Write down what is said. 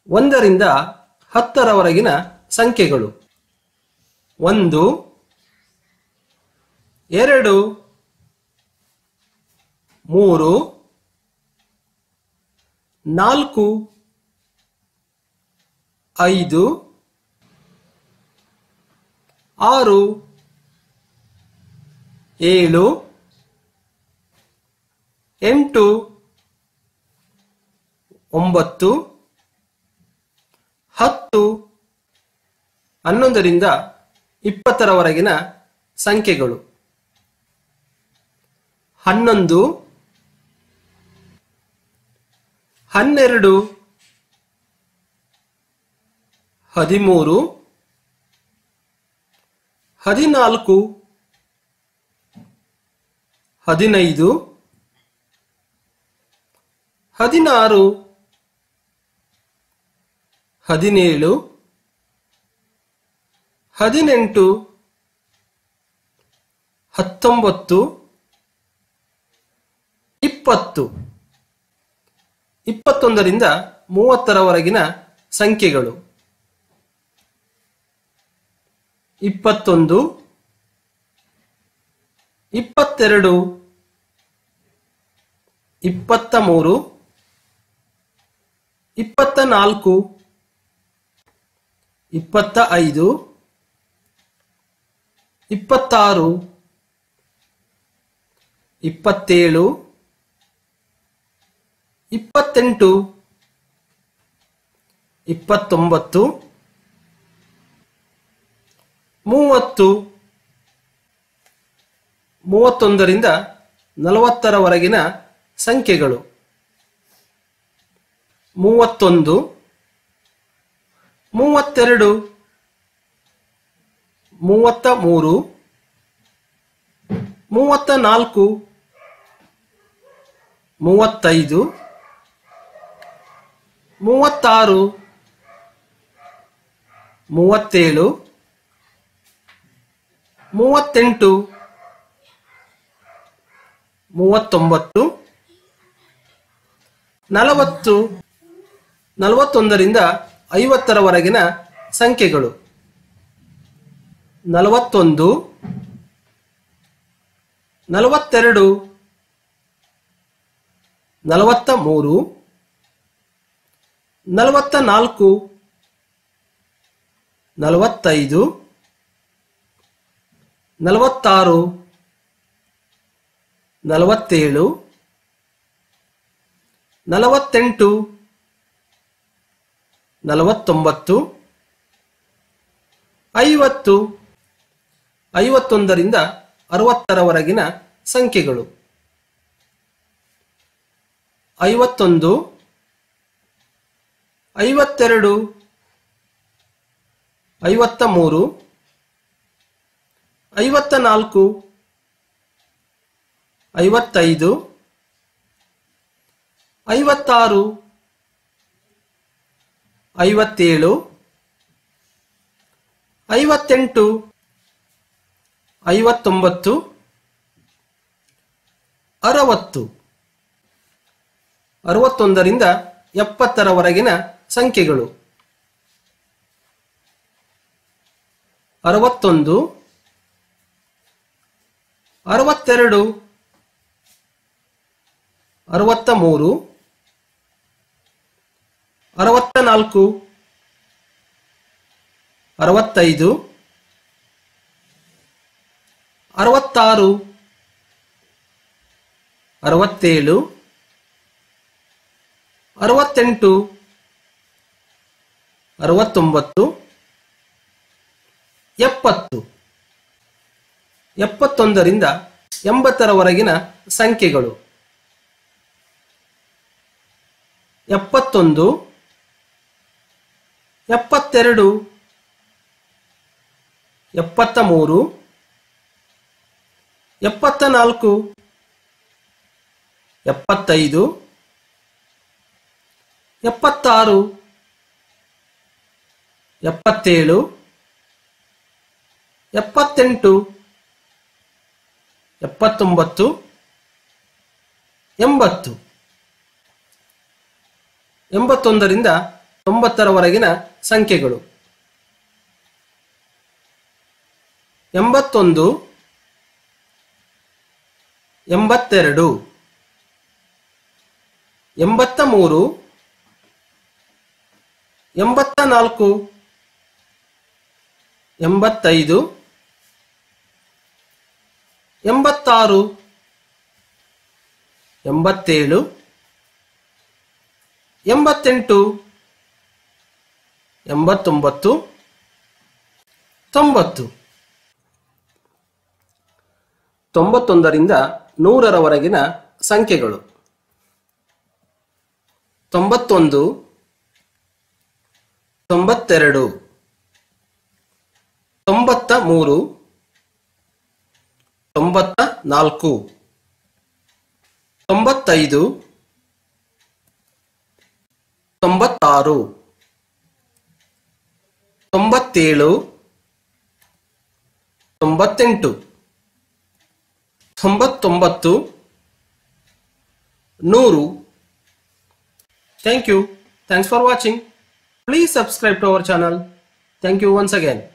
ಒಂದರಿಂದ ಹತ್ತರವರೆಗಿನ ಸಂಖ್ಯೆಗಳು ಒಂದು ಎರಡು ಮೂರು ನಾಲ್ಕು ಐದು ಆರು ಏಳು ಎಂಟು ಒಂಬತ್ತು ಹತ್ತು ಹನ್ನೊಂದರಿಂದ ಇಪ್ಪತ್ತರವರೆಗಿನ ಸಂಖ್ಯೆಗಳು ಹನ್ನೊಂದು ಹನ್ನೆರಡು ಹದಿಮೂರು ಹದಿನಾಲ್ಕು ಹದಿನೈದು ಹದಿನಾರು ಹದಿನೇಳು ಹದಿನೆಂಟು ಹತ್ತೊಂಬತ್ತು ಇಪ್ಪತ್ತು ಇಪ್ಪತ್ತೊಂದರಿಂದ ಮೂವತ್ತರವರೆಗಿನ ಸಂಖ್ಯೆಗಳು ಇಪ್ಪತ್ತೊಂದು ಇಪ್ಪತ್ತೆರಡು ಇಪ್ಪತ್ತ ಮೂರು ಇಪ್ಪತ್ತ ನಾಲ್ಕು ಇಪ್ಪತ್ತ ಐದು ಇಪ್ಪತ್ತಾರು ಇಪ್ಪತ್ತೇಳು ಇಪ್ಪತ್ತೆಂಟು ಇಪ್ಪತ್ತೊಂಬತ್ತು ಮೂವತ್ತು ಮೂವತ್ತೊಂದರಿಂದ ನಲವತ್ತರವರೆಗಿನ ಸಂಖ್ಯೆಗಳು ಮೂವತ್ತೊಂದು ಮೂವತ್ತೆರಡು ಮೂವತ್ತ ಮೂರು ಮೂವತ್ತ ನಾಲ್ಕು ಮೂವತ್ತೈದು ಮೂವತ್ತಾರು ಮೂವತ್ತೇಳು ಮೂವತ್ತೆಂಟು ಮೂವತ್ತೊಂಬತ್ತು ನಲವತ್ತು ನಲವತ್ತೊಂದರಿಂದ ಐವತ್ತರವರೆಗಿನ ಸಂಖ್ಯೆಗಳು ನಲವತ್ತೊಂದು ನಲವತ್ತೆರಡು ನಲವತ್ತ ಮೂರು ನಲವತ್ತ ನಾಲ್ಕು ನಲವತ್ತೈದು ನಲವತ್ತಾರು ನಲವತ್ತೇಳು ನಲವತ್ತೆಂಟು ನಲವತ್ತೊಂಬತ್ತು ಐವತ್ತು ಐವತ್ತೊಂದರಿಂದ ಅರವತ್ತರವರೆಗಿನ ಸಂಖ್ಯೆಗಳು ಐವತ್ತೊಂದು ಐವತ್ತೆರಡು ಐವತ್ತ ಮೂರು ಐವತ್ತ ನಾಲ್ಕು ಐವತ್ತೈದು ಐವತ್ತಾರು ಐವತ್ತೇಳು ಐವತ್ತೆಂಟು ಐವತ್ತೊಂಬತ್ತು ಅರವತ್ತು ಅರವತ್ತೊಂದರಿಂದ ಎಪ್ಪತ್ತರವರೆಗಿನ ಸಂಖ್ಯೆಗಳು ಅರವತ್ತೊಂದು ಅರವತ್ತೆರಡು ಅರವತ್ತ ಮೂರು ಅರವತ್ತ ನಾಲ್ಕು ಅರವತ್ತೈದು ಅರವತ್ತಾರು ಅರವತ್ತೇಳು ಅರವತ್ತೆಂಟು ಅರವತ್ತೊಂಬತ್ತು ಎಪ್ಪತ್ತು ಎಪ್ಪತ್ತೊಂದರಿಂದ ಎಂಬತ್ತರವರೆಗಿನ ಸಂಖ್ಯೆಗಳು ಎಪ್ಪತ್ತೊಂದು ಎಪ್ಪತ್ತೆರಡು ಎಪ್ಪತ್ತ ಮೂರು ಎಪ್ಪತ್ತ ನಾಲ್ಕು ಎಪ್ಪತ್ತೈದು ಎಪ್ಪತ್ತಾರು ಎಪ್ಪತ್ತೇಳು ಎಪ್ಪತ್ತೆಂಟು ಎಪ್ಪತ್ತೊಂಬತ್ತು ಎಂಬತ್ತು ಎಂಬತ್ತೊಂದರಿಂದ ತೊಂಬತ್ತರವರೆಗಿನ ಸಂಖ್ಯೆಗಳು ಎಂಬತ್ತೊಂದು ಎಂಬತ್ತೆರಡು ಎಂಬತ್ತ ಮೂರು ಎಂಬತ್ತ ನಾಲ್ಕು ಎಂಬತ್ತೈದು ಎಂಬತ್ತಾರು ಎಂಬತ್ತೇಳು ಎಂಬತ್ತೆಂಟು ಎಂಬತ್ತೊಂಬತ್ತು ತೊಂಬತ್ತು ತೊಂಬತ್ತೊಂದರಿಂದ ನೂರರವರೆಗಿನ ಸಂಖ್ಯೆಗಳು ತೊಂಬತ್ತೊಂದು ತೊಂಬತ್ತೆರಡು ತೊಂಬತ್ತ ಮೂರು ತೊಂಬತ್ತ ನಾಲ್ಕು ತೊಂಬತ್ತೈದು ತೊಂಬತ್ತಾರು ತೊಂಬತ್ತೇಳು ತೊಂಬತ್ತೆಂಟು ತೊಂಬತ್ತೊಂಬತ್ತು ನೂರು thank you thanks for watching please subscribe to our channel thank you once again